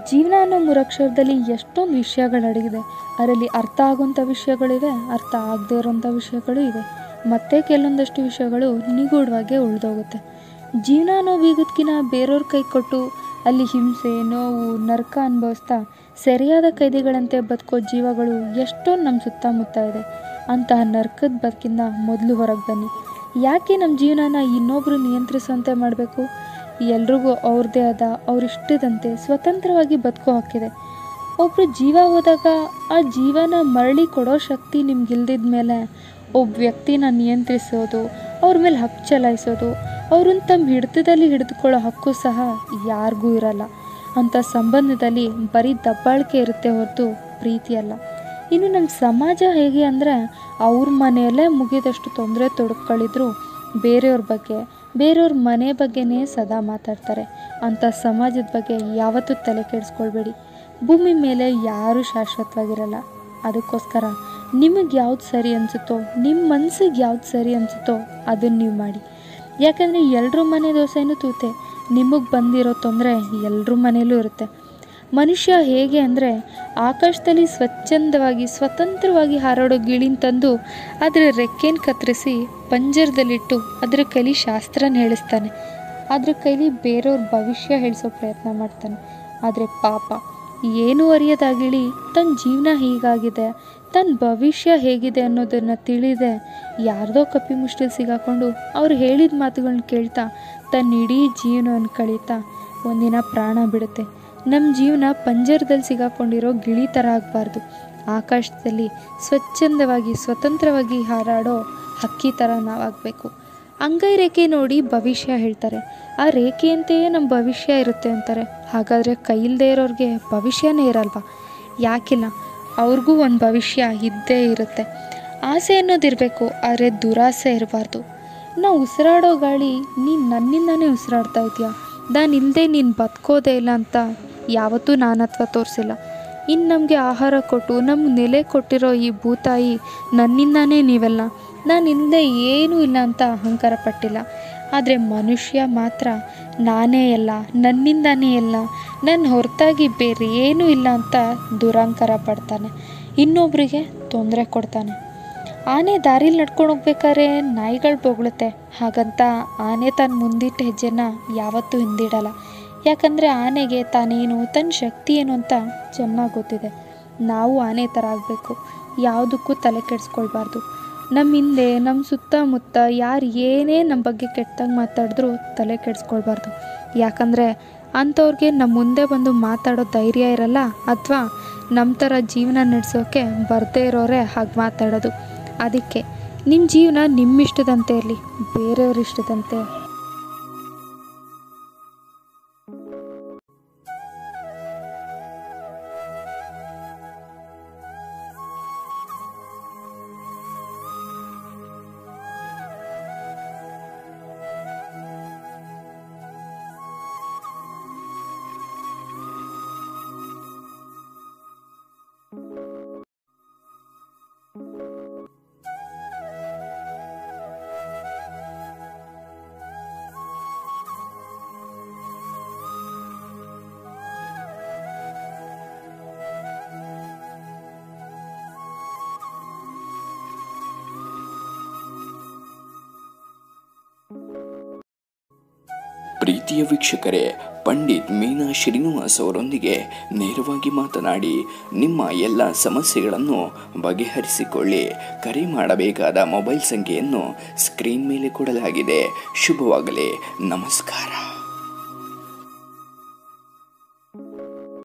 ಜೀವನ ಅನ್ನೋ ಮೂರಕ್ಷರದಲ್ಲಿ ಎಷ್ಟೊಂದು ವಿಷಯಗಳಡಗಿದೆ ಅದರಲ್ಲಿ ಅರ್ಥ ಆಗೋಂಥ ವಿಷಯಗಳಿವೆ ಅರ್ಥ ಆಗದೇ ಇರೋಂಥ ವಿಷಯಗಳು ಇವೆ ಮತ್ತೆ ಕೆಲವೊಂದಷ್ಟು ವಿಷಯಗಳು ನಿಗೂಢವಾಗೇ ಉಳಿದೋಗುತ್ತೆ ಜೀವನ ಅನ್ನೋ ಬೀಗದ್ಕಿನ ಬೇರೆಯವ್ರ ಕೈ ಕೊಟ್ಟು ಅಲ್ಲಿ ಹಿಂಸೆ ನೋವು ನರಕ ಅನುಭವಿಸ್ತಾ ಸರಿಯಾದ ಕೈದಿಗಳಂತೆ ಬದುಕೋ ಜೀವಗಳು ಎಷ್ಟೊಂದು ನಮ್ಮ ಸುತ್ತಮುತ್ತ ಇದೆ ಅಂತಹ ನರ್ಕದ ಬದುಕಿಂದ ಮೊದಲು ಹೊರಗೆ ಬನ್ನಿ ಯಾಕೆ ನಮ್ಮ ಜೀವನನ ಇನ್ನೊಬ್ಬರು ನಿಯಂತ್ರಿಸುವಂತೆ ಮಾಡಬೇಕು ಎಲ್ರಿಗೂ ಅವ್ರದ್ದೇ ಆದ ಅವ್ರಿಷ್ಟದಂತೆ ಸ್ವತಂತ್ರವಾಗಿ ಬದುಕೋ ಹಕ್ಕಿದೆ ಒಬ್ಬರು ಜೀವ ಹೋದಾಗ ಆ ಜೀವನ ಮರಳಿ ಕೊಡೋ ಶಕ್ತಿ ನಿಮ್ಗಿಲ್ದಿದ ಮೇಲೆ ಒಬ್ಬ ವ್ಯಕ್ತಿನ ನಿಯಂತ್ರಿಸೋದು ಅವ್ರ ಮೇಲೆ ಹಕ್ಕು ಚಲಾಯಿಸೋದು ಅವ್ರನ್ನ ತಮ್ಮ ಹಿಡಿತದಲ್ಲಿ ಹಿಡಿದುಕೊಳ್ಳೋ ಹಕ್ಕು ಸಹ ಯಾರಿಗೂ ಇರಲ್ಲ ಅಂಥ ಸಂಬಂಧದಲ್ಲಿ ಬರೀ ದಬ್ಬಾಳಿಕೆ ಇರುತ್ತೆ ಹೊರತು ಪ್ರೀತಿ ಅಲ್ಲ ಇನ್ನು ನಮ್ಮ ಸಮಾಜ ಹೇಗೆ ಅಂದರೆ ಅವ್ರ ಮನೆಯಲ್ಲೇ ಮುಗಿದಷ್ಟು ತೊಂದರೆ ತೊಡಕೊಳ್ಳಿದ್ರು ಬೇರೆಯವ್ರ ಬಗ್ಗೆ ಬೇರೆಯವ್ರ ಮನೆ ಬಗ್ಗೆನೇ ಸದಾ ಮಾತಾಡ್ತಾರೆ ಅಂಥ ಸಮಾಜದ ಬಗ್ಗೆ ಯಾವತ್ತೂ ತಲೆ ಕೆಡಿಸ್ಕೊಳ್ಬೇಡಿ ಭೂಮಿ ಮೇಲೆ ಯಾರೂ ಶಾಶ್ವತವಾಗಿರಲ್ಲ ಅದಕ್ಕೋಸ್ಕರ ನಿಮಗೆ ಯಾವ್ದು ಸರಿ ಅನಿಸುತ್ತೋ ನಿಮ್ಮ ಮನಸ್ಸಿಗೆ ಯಾವ್ದು ಸರಿ ಅನಿಸುತ್ತೋ ಅದನ್ನು ನೀವು ಮಾಡಿ ಯಾಕಂದರೆ ಎಲ್ಲರ ಮನೆ ದೋಸೆನೂ ತೂತೆ ನಿಮಗೆ ಬಂದಿರೋ ತೊಂದರೆ ಎಲ್ಲರ ಮನೇಲೂ ಇರುತ್ತೆ ಮನುಷ್ಯ ಹೇಗೆ ಅಂದರೆ ಆಕಾಶದಲ್ಲಿ ಸ್ವಚ್ಛಂದವಾಗಿ ಸ್ವತಂತ್ರವಾಗಿ ಹಾರಾಡೋ ಗಿಳಿನ ತಂದು ಅದರ ರೆಕ್ಕೆನ ಕತ್ತರಿಸಿ ಪಂಜರದಲ್ಲಿಟ್ಟು ಅದರ ಕೈಲಿ ಶಾಸ್ತ್ರನ ಹೇಳಿಸ್ತಾನೆ ಅದ್ರ ಕೈಲಿ ಬೇರೆಯವ್ರ ಭವಿಷ್ಯ ಹೇಳಿಸೋ ಪ್ರಯತ್ನ ಮಾಡ್ತಾನೆ ಆದರೆ ಪಾಪ ಏನೂ ಅರಿಯದ ಗಿಳಿ ತನ್ನ ಜೀವನ ಹೀಗಾಗಿದೆ ತನ್ನ ಭವಿಷ್ಯ ಹೇಗಿದೆ ಅನ್ನೋದನ್ನು ತಿಳಿದೆ ಯಾರ್ದೋ ಕಪ್ಪಿ ಮುಷ್ಟಿಲ್ ಸಿಗಾಕೊಂಡು ಅವ್ರು ಹೇಳಿದ ಮಾತುಗಳನ್ನ ಕೇಳ್ತಾ ತನ್ನ ಇಡೀ ಜೀವನವನ್ನು ಕಳೀತಾ ಒಂದಿನ ಪ್ರಾಣ ಬಿಡುತ್ತೆ ನಮ್ಮ ಜೀವನ ಪಂಜರದಲ್ಲಿ ಸಿಗಾಕೊಂಡಿರೋ ಗಿಳಿ ಥರ ಆಗಬಾರ್ದು ಆಕಾಶದಲ್ಲಿ ಸ್ವಚ್ಛಂದವಾಗಿ ಸ್ವತಂತ್ರವಾಗಿ ಹಾರಾಡೋ ಹಕ್ಕಿ ಥರ ನಾವಾಗಬೇಕು ಅಂಗೈ ರೇಖೆ ನೋಡಿ ಭವಿಷ್ಯ ಹೇಳ್ತಾರೆ ಆ ರೇಖೆಯಂತೆಯೇ ನಮ್ಮ ಭವಿಷ್ಯ ಇರುತ್ತೆ ಅಂತಾರೆ ಹಾಗಾದರೆ ಕೈಲ್ದೇ ಇರೋರಿಗೆ ಭವಿಷ್ಯನೇ ಇರಲ್ವಾ ಯಾಕಿಲ್ಲ ಅವ್ರಿಗೂ ಒಂದು ಭವಿಷ್ಯ ಇದ್ದೇ ಇರುತ್ತೆ ಆಸೆ ಅನ್ನೋದಿರಬೇಕು ಆದರೆ ದುರಾಸೆ ಇರಬಾರ್ದು ನಾವು ಉಸಿರಾಡೋ ಗಾಳಿ ನೀನು ನನ್ನಿಂದನೇ ಉಸಿರಾಡ್ತಾ ಇದೆಯಾ ನಾನು ಇಲ್ಲದೆ ನೀನು ಬದುಕೋದೇ ಇಲ್ಲ ಅಂತ ಯಾವತ್ತೂ ನಾನತ್ವ ತೋರಿಸಿಲ್ಲ ಇನ್ನು ನಮಗೆ ಆಹಾರ ಕೊಟ್ಟು ನಮ್ಗೆ ನೆಲೆ ಕೊಟ್ಟಿರೋ ಈ ಭೂತಾಯಿ ನನ್ನಿಂದಾನೇ ನೀವೆಲ್ಲ ನಾನು ಇಲ್ಲದೆ ಏನೂ ಇಲ್ಲ ಅಂತ ಅಹಂಕಾರ ಪಟ್ಟಿಲ್ಲ ಆದರೆ ಮನುಷ್ಯ ಮಾತ್ರ ನಾನೇ ಎಲ್ಲ ನನ್ನಿಂದಾನೇ ಎಲ್ಲ ನನ್ನ ಹೊರತಾಗಿ ಬೇರೆ ಏನೂ ಇಲ್ಲ ಅಂತ ದುರಹಂಕಾರ ಪಡ್ತಾನೆ ಇನ್ನೊಬ್ಬರಿಗೆ ತೊಂದರೆ ಕೊಡ್ತಾನೆ ಆನೆ ದಾರಿಲಿ ನಡ್ಕೊಂಡು ಹೋಗ್ಬೇಕಾದ್ರೆ ನಾಯಿಗಳು ಬೊಗಳುತ್ತೆ ಹಾಗಂತ ಆನೆ ತನ್ನ ಮುಂದಿಟ್ಟ ಹೆಜ್ಜೆನ ಯಾವತ್ತೂ ಹಿಂದಿಡಲ್ಲ ಯಾಕಂದರೆ ಆನೆಗೆ ತಾನೇನು ತನ್ನ ಶಕ್ತಿ ಏನು ಅಂತ ಚೆನ್ನಾಗಿ ಗೊತ್ತಿದೆ ನಾವು ಆನೆ ಥರ ಆಗಬೇಕು ಯಾವುದಕ್ಕೂ ತಲೆ ಕೆಡಿಸ್ಕೊಳ್ಬಾರ್ದು ನಮ್ಮ ಹಿಂದೆ ನಮ್ಮ ಸುತ್ತಮುತ್ತ ಯಾರು ಏನೇ ನಮ್ಮ ಬಗ್ಗೆ ಕೆಟ್ಟದಾಗಿ ಮಾತಾಡಿದ್ರೂ ತಲೆ ಕೆಡಿಸ್ಕೊಳ್ಬಾರ್ದು ಯಾಕಂದರೆ ಅಂಥವ್ರಿಗೆ ನಮ್ಮ ಮುಂದೆ ಬಂದು ಮಾತಾಡೋ ಧೈರ್ಯ ಇರಲ್ಲ ಅಥವಾ ನಮ್ಮ ಥರ ಜೀವನ ನಡೆಸೋಕ್ಕೆ ಬರದೇ ಇರೋರೇ ಹಾಗೆ ಮಾತಾಡೋದು ಅದಕ್ಕೆ ನಿಮ್ಮ ಜೀವನ ನಿಮ್ಮಿಷ್ಟದಂತೆ ಇರಲಿ ಬೇರೆಯವ್ರ ಇಷ್ಟದಂತೆ ಪ್ರೀತಿಯ ವೀಕ್ಷಕರೇ ಪಂಡಿತ್ ಮೀನಾ ಶ್ರೀನಿವಾಸ್ ಅವರೊಂದಿಗೆ ನೇರವಾಗಿ ಮಾತನಾಡಿ ನಿಮ್ಮ ಎಲ್ಲ ಸಮಸ್ಯೆಗಳನ್ನು ಬಗೆಹರಿಸಿಕೊಳ್ಳಿ ಕರೆ ಮಾಡಬೇಕಾದ ಮೊಬೈಲ್ ಸಂಖ್ಯೆಯನ್ನು ಸ್ಕ್ರೀನ್ ಮೇಲೆ ಕೊಡಲಾಗಿದೆ ಶುಭವಾಗಲಿ ನಮಸ್ಕಾರ